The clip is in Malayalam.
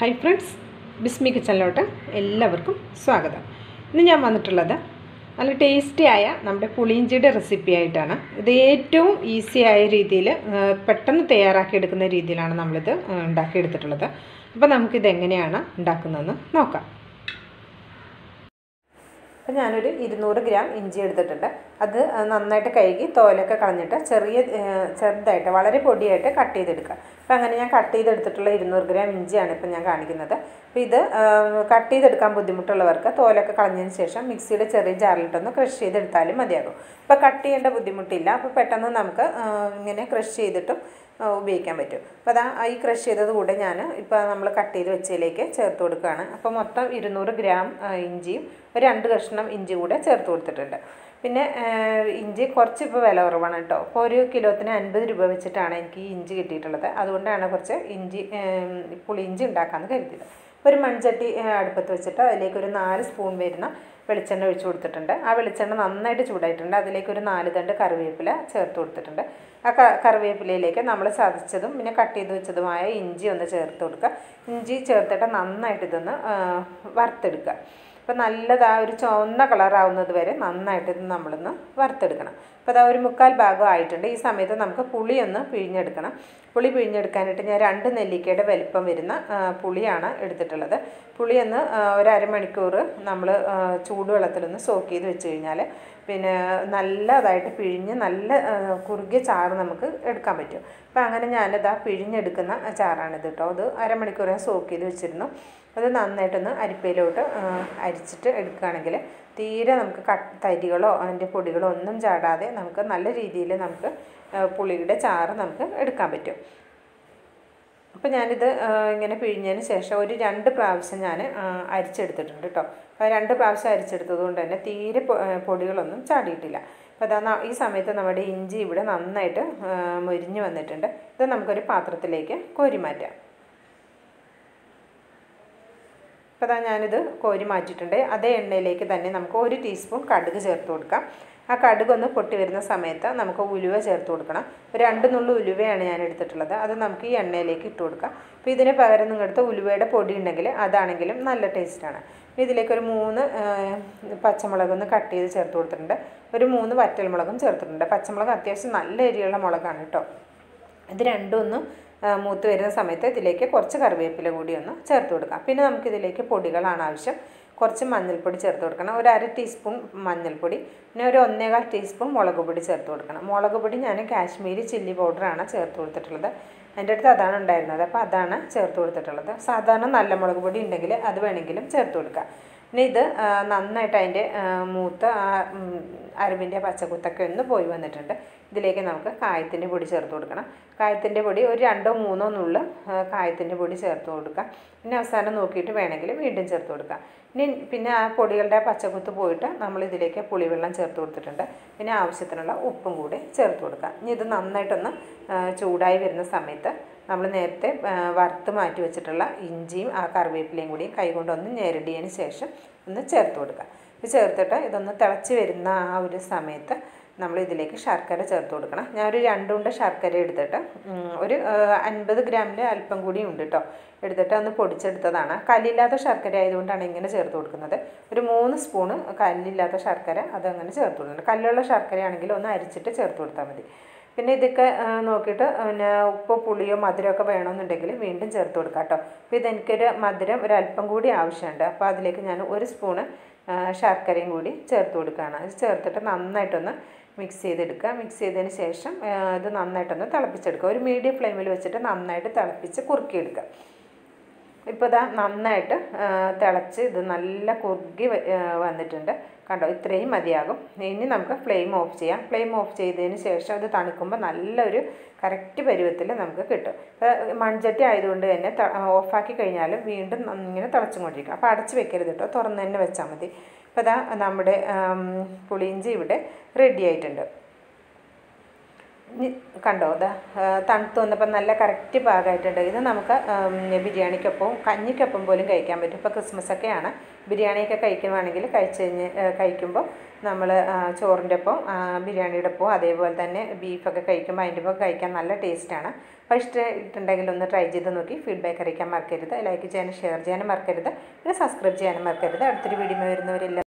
ഹായ് ഫ്രണ്ട്സ് ബിസ്മി കിച്ചണിലോട്ട് എല്ലാവർക്കും സ്വാഗതം ഇന്ന് ഞാൻ വന്നിട്ടുള്ളത് നല്ല ടേസ്റ്റി ആയ നമ്മുടെ പുളിയിഞ്ചിയുടെ റെസിപ്പി ആയിട്ടാണ് ഇത് ഏറ്റവും ഈസി ആയ രീതിയിൽ പെട്ടെന്ന് തയ്യാറാക്കിയെടുക്കുന്ന രീതിയിലാണ് നമ്മളിത് ഉണ്ടാക്കിയെടുത്തിട്ടുള്ളത് അപ്പോൾ നമുക്കിത് എങ്ങനെയാണ് ഉണ്ടാക്കുന്നതെന്ന് നോക്കാം അപ്പോൾ ഞാനൊരു ഇരുന്നൂറ് ഗ്രാം ഇഞ്ചി എടുത്തിട്ടുണ്ട് അത് നന്നായിട്ട് കഴുകി തോലൊക്കെ കളഞ്ഞിട്ട് ചെറിയ ചെറുതായിട്ട് വളരെ പൊടിയായിട്ട് കട്ട് ചെയ്തെടുക്കുക അപ്പോൾ അങ്ങനെ ഞാൻ കട്ട് ചെയ്തെടുത്തിട്ടുള്ള ഇരുന്നൂറ് ഗ്രാം ഇഞ്ചിയാണ് ഇപ്പം ഞാൻ കാണിക്കുന്നത് അപ്പോൾ ഇത് കട്ട് ചെയ്തെടുക്കാൻ ബുദ്ധിമുട്ടുള്ളവർക്ക് തോലൊക്കെ കളഞ്ഞതിന് ശേഷം മിക്സിയുടെ ചെറിയ ജാറിലിട്ടൊന്ന് ക്രഷ് ചെയ്തെടുത്താലും മതിയാകും ഇപ്പോൾ കട്ട് ചെയ്യേണ്ട ബുദ്ധിമുട്ടില്ല അപ്പോൾ പെട്ടെന്ന് നമുക്ക് ഇങ്ങനെ ക്രഷ് ചെയ്തിട്ടും ഉപയോഗിക്കാൻ പറ്റും അപ്പോൾ അതാ ഈ ക്രഷ് ചെയ്തത് കൂടെ ഞാൻ ഇപ്പോൾ നമ്മൾ കട്ട് ചെയ്ത് വെച്ചതിലേക്ക് ചേർത്ത് കൊടുക്കുകയാണ് അപ്പോൾ മൊത്തം ഇരുന്നൂറ് ഗ്രാം ഇഞ്ചിയും ഒരു രണ്ട് കഷ്ണം ഇഞ്ചി കൂടെ ചേർത്ത് കൊടുത്തിട്ടുണ്ട് പിന്നെ ഇഞ്ചി കുറച്ച് ഇപ്പോൾ വില കുറവാണ് കേട്ടോ ഇപ്പോൾ ഒരു കിലോത്തിന് അൻപത് രൂപ വെച്ചിട്ടാണ് എനിക്ക് ഈ ഇഞ്ചി കിട്ടിയിട്ടുള്ളത് അതുകൊണ്ടാണ് കുറച്ച് ഇഞ്ചി പുളിയിഞ്ചി ഉണ്ടാക്കാമെന്ന് കരുതിയത് ഒരു മൺചട്ടി അടുപ്പത്ത് വെച്ചിട്ട് അതിലേക്ക് ഒരു നാല് സ്പൂൺ വരുന്ന വെളിച്ചെണ്ണ ഒഴിച്ച് കൊടുത്തിട്ടുണ്ട് ആ വെളിച്ചെണ്ണ നന്നായിട്ട് ചൂടായിട്ടുണ്ട് അതിലേക്ക് ഒരു നാല് തണ്ട് കറിവേപ്പില ചേർത്ത് കൊടുത്തിട്ടുണ്ട് ആ ക കറിവേപ്പിലയിലേക്ക് നമ്മൾ ചതച്ചതും പിന്നെ കട്ട് ചെയ്ത് വെച്ചതുമായ ഇഞ്ചി ഒന്ന് ചേർത്ത് കൊടുക്കുക ഇഞ്ചി ചേർത്തിട്ട് നന്നായിട്ട് ഇതൊന്ന് വറുത്തെടുക്കുക അപ്പോൾ നല്ലത് ആ ഒരു ചുവന്ന കളറാവുന്നത് വരെ നന്നായിട്ട് ഇത് നമ്മളൊന്ന് വറുത്തെടുക്കണം അപ്പോൾ അതാ ഒരു മുക്കാൽ ഭാഗം ആയിട്ടുണ്ട് ഈ സമയത്ത് നമുക്ക് പുളി ഒന്ന് പിഴിഞ്ഞെടുക്കണം പുളി പിഴിഞ്ഞെടുക്കാനായിട്ട് ഞാൻ രണ്ട് നെല്ലിക്കയുടെ വലിപ്പം വരുന്ന പുളിയാണ് എടുത്തിട്ടുള്ളത് പുളി ഒന്ന് ഒരു അരമണിക്കൂർ നമ്മൾ ചൂടുവെള്ളത്തിലൊന്ന് സോക്ക് ചെയ്ത് വെച്ച് കഴിഞ്ഞാൽ പിന്നെ നല്ലതായിട്ട് പിഴിഞ്ഞ് നല്ല കുറുകിയ ചാറ് നമുക്ക് എടുക്കാൻ പറ്റും അപ്പോൾ അങ്ങനെ ഞാനിതാ പിഴിഞ്ഞെടുക്കുന്ന ചാറാണിത് കേട്ടോ അത് അരമണിക്കൂർ ഞാൻ സോക്ക് ചെയ്ത് വെച്ചിരുന്നു അത് നന്നായിട്ടൊന്ന് അരിപ്പയിലോട്ട് അരിച്ചിട്ട് എടുക്കുകയാണെങ്കിൽ തീരെ നമുക്ക് കട്ട് തരികളോ അതിൻ്റെ പൊടികളോ ഒന്നും ചാടാതെ നമുക്ക് നല്ല രീതിയിൽ നമുക്ക് പുളിയുടെ ചാറ് നമുക്ക് എടുക്കാൻ പറ്റും അപ്പോൾ ഞാനിത് ഇങ്ങനെ പിഴിഞ്ഞതിന് ശേഷം ഒരു രണ്ട് പ്രാവശ്യം ഞാൻ അരിച്ചെടുത്തിട്ടുണ്ട് കേട്ടോ അപ്പോൾ രണ്ട് പ്രാവശ്യം അരിച്ചെടുത്തത് കൊണ്ട് തന്നെ തീരെ പൊടികളൊന്നും ചാടിയിട്ടില്ല അപ്പോൾ അതാ ഈ സമയത്ത് നമ്മുടെ ഇഞ്ചി ഇവിടെ നന്നായിട്ട് മൊരിഞ്ഞ് വന്നിട്ടുണ്ട് ഇത് നമുക്കൊരു പാത്രത്തിലേക്ക് കോരി മാറ്റാം അപ്പോൾ അതാ ഞാനിത് കോരി മാറ്റിയിട്ടുണ്ട് അതേ എണ്ണയിലേക്ക് തന്നെ നമുക്ക് ഒരു ടീസ്പൂൺ കടുക് ചേർത്ത് കൊടുക്കാം ആ കടുകൊന്ന് പൊട്ടി വരുന്ന സമയത്ത് നമുക്ക് ഉലുവ ചേർത്ത് കൊടുക്കണം ഒരു രണ്ട് നുള്ളു ഉലുവയാണ് ഞാൻ എടുത്തിട്ടുള്ളത് അത് നമുക്ക് ഈ എണ്ണയിലേക്ക് ഇട്ട് കൊടുക്കാം അപ്പോൾ ഇതിന് പകരം നിങ്ങളടുത്ത് ഉലുവയുടെ പൊടി ഉണ്ടെങ്കിൽ അതാണെങ്കിലും നല്ല ടേസ്റ്റാണ് ഇതിലേക്ക് ഒരു മൂന്ന് പച്ചമുളകൊന്ന് കട്ട് ചെയ്ത് ചേർത്ത് കൊടുത്തിട്ടുണ്ട് ഒരു മൂന്ന് വറ്റൽമുളകും ചേർത്തിട്ടുണ്ട് പച്ചമുളക് അത്യാവശ്യം നല്ല എരിയുള്ള മുളകാണ് കേട്ടോ ഇത് രണ്ടും ഒന്ന് മൂത്ത് വരുന്ന സമയത്ത് ഇതിലേക്ക് കുറച്ച് കറിവേപ്പില കൂടി ഒന്ന് ചേർത്ത് കൊടുക്കാം പിന്നെ നമുക്കിതിലേക്ക് പൊടികളാണ് ആവശ്യം കുറച്ച് മഞ്ഞൾപ്പൊടി ചേർത്ത് കൊടുക്കണം ഒരു അര ടീസ്പൂൺ മഞ്ഞൾപ്പൊടി പിന്നെ ഒരു ഒന്നേകാൽ ടീസ്പൂൺ മുളക് പൊടി ചേർത്ത് കൊടുക്കണം മുളക് പൊടി ഞാൻ കാശ്മീരി ചില്ലി പൗഡറാണ് ചേർത്ത് കൊടുത്തിട്ടുള്ളത് എൻ്റെ അടുത്ത് അതാണ് ഉണ്ടായിരുന്നത് അപ്പോൾ അതാണ് ചേർത്ത് കൊടുത്തിട്ടുള്ളത് സാധാരണ നല്ല മുളക് പൊടി ഉണ്ടെങ്കിൽ അത് വേണമെങ്കിലും ചേർത്ത് കൊടുക്കാം പിന്നെ ഇത് നന്നായിട്ട് അതിൻ്റെ മൂത്ത് ആ അരവിൻ്റെ പച്ചക്കുത്തൊക്കെ ഒന്ന് പോയി വന്നിട്ടുണ്ട് ഇതിലേക്ക് നമുക്ക് കായത്തിൻ്റെ പൊടി ചേർത്ത് കൊടുക്കണം കായത്തിൻ്റെ പൊടി ഒരു രണ്ടോ മൂന്നോ നുള്ള് കായത്തിൻ്റെ പൊടി ചേർത്ത് കൊടുക്കാം പിന്നെ അവസാനം നോക്കിയിട്ട് വേണമെങ്കിൽ വീണ്ടും ചേർത്ത് കൊടുക്കാം ഇനി പിന്നെ ആ പൊടികളുടെ പച്ചക്കുത്ത് പോയിട്ട് നമ്മൾ ഇതിലേക്ക് പുളിവെള്ളം ചേർത്ത് കൊടുത്തിട്ടുണ്ട് പിന്നെ ആവശ്യത്തിനുള്ള ഉപ്പും കൂടി ചേർത്ത് കൊടുക്കാം ഇനി ഇത് നന്നായിട്ടൊന്ന് ചൂടായി വരുന്ന സമയത്ത് നമ്മൾ നേരത്തെ വറുത്ത് മാറ്റി വെച്ചിട്ടുള്ള ഇഞ്ചിയും ആ കറിവേപ്പിലയും കൂടി കൈകൊണ്ടൊന്ന് ഞെരടിയതിന് ശേഷം ഒന്ന് ചേർത്ത് കൊടുക്കുക ഇത് ചേർത്തിട്ട് ഇതൊന്ന് തിളച്ച് വരുന്ന ആ ഒരു സമയത്ത് നമ്മൾ ഇതിലേക്ക് ശർക്കര ചേർത്ത് കൊടുക്കണം ഞാനൊരു രണ്ടുണ്ട ശർക്കര എടുത്തിട്ട് ഒരു അൻപത് ഗ്രാമിൻ്റെ അല്പം കൂടി ഉണ്ട് കേട്ടോ എടുത്തിട്ട് ഒന്ന് പൊടിച്ചെടുത്തതാണ് കല്ലില്ലാത്ത ശർക്കര ആയതുകൊണ്ടാണ് ഇങ്ങനെ ചേർത്ത് കൊടുക്കുന്നത് ഒരു മൂന്ന് സ്പൂണ് കല്ലില്ലാത്ത ശർക്കര അതങ്ങനെ ചേർത്ത് കൊടുക്കുന്നുണ്ട് കല്ലുള്ള ശർക്കരയാണെങ്കിൽ ഒന്ന് അരിച്ചിട്ട് ചേർത്ത് കൊടുത്താൽ മതി പിന്നെ ഇതൊക്കെ നോക്കിയിട്ട് പിന്നെ ഉപ്പോ പുളിയോ മധുരമൊക്കെ വേണമെന്നുണ്ടെങ്കിൽ വീണ്ടും ചേർത്ത് കൊടുക്കാം കേട്ടോ അപ്പോൾ ഇതെനിക്കൊരു മധുരം ഒരു അല്പം കൂടി ആവശ്യമുണ്ട് അപ്പോൾ അതിലേക്ക് ഞാൻ ഒരു സ്പൂണ് ശർക്കരയും കൂടി ചേർത്ത് കൊടുക്കുകയാണ് അത് ചേർത്തിട്ട് നന്നായിട്ടൊന്ന് മിക്സ് ചെയ്തെടുക്കുക മിക്സ് ചെയ്തതിന് ശേഷം ഇത് നന്നായിട്ടൊന്ന് തിളപ്പിച്ചെടുക്കുക ഒരു മീഡിയം ഫ്ലെയിമിൽ വെച്ചിട്ട് നന്നായിട്ട് തിളപ്പിച്ച് കുറുക്കിയെടുക്കുക ഇപ്പോൾ ഇതാ നന്നായിട്ട് തിളച്ച് ഇത് നല്ല കുറുകി വന്നിട്ടുണ്ട് കണ്ടോ ഇത്രയും മതിയാകും ഇനി നമുക്ക് ഫ്ലെയിം ഓഫ് ചെയ്യാം ഫ്ലെയിം ഓഫ് ചെയ്തതിന് ശേഷം ഇത് തണുക്കുമ്പോൾ നല്ലൊരു കറക്റ്റ് പരുവത്തിൽ നമുക്ക് കിട്ടും മൺചട്ടി ആയതുകൊണ്ട് തന്നെ ഓഫാക്കി കഴിഞ്ഞാൽ വീണ്ടും ഇങ്ങനെ തിളച്ചും കൊണ്ടിരിക്കും അപ്പോൾ അടച്ച് വെക്കരുത് കേട്ടോ തുറന്ന് തന്നെ വെച്ചാൽ മതി അപ്പോൾ ഇതാ നമ്മുടെ പുളിയിഞ്ചി ഇവിടെ റെഡി ആയിട്ടുണ്ട് ഇനി കണ്ടോ അതാ തണുത്ത് വന്നപ്പോൾ നല്ല കറക്റ്റ് പാകമായിട്ടുണ്ട് ഇത് നമുക്ക് ഉം, ബിരിയാണിക്കൊപ്പം കഞ്ഞിക്കൊപ്പം പോലും കഴിക്കാൻ പറ്റും ഇപ്പോൾ ക്രിസ്മസൊക്കെയാണ് ബിരിയാണിയൊക്കെ കഴിക്കുവാണെങ്കിൽ കഴിച്ച് കഴിഞ്ഞ് കഴിക്കുമ്പോൾ നമ്മൾ ചോറിൻ്റെ ഒപ്പം ആ, ബിരിയാണിയുടെ ഒപ്പം അതേപോലെ തന്നെ ബീഫൊക്കെ കഴിക്കുമ്പോൾ അതിൻ്റെ ഒപ്പം കഴിക്കാൻ നല്ല ടേസ്റ്റാണ് അപ്പോൾ ഇഷ്ടമായിട്ടുണ്ടെങ്കിൽ ഒന്ന് ട്രൈ ചെയ്ത് നോക്കി ഫീഡ്ബാക്ക് അറിയിക്കാൻ മറക്കരുത് ലൈക്ക് ചെയ്യാനും ഷെയർ ചെയ്യാനും മറക്കരുത് പിന്നെ സബ്സ്ക്രൈബ് ചെയ്യാനും മറക്കരുത് അടുത്തൊരു വീഡിയോ വരുന്നവരെല്ലാം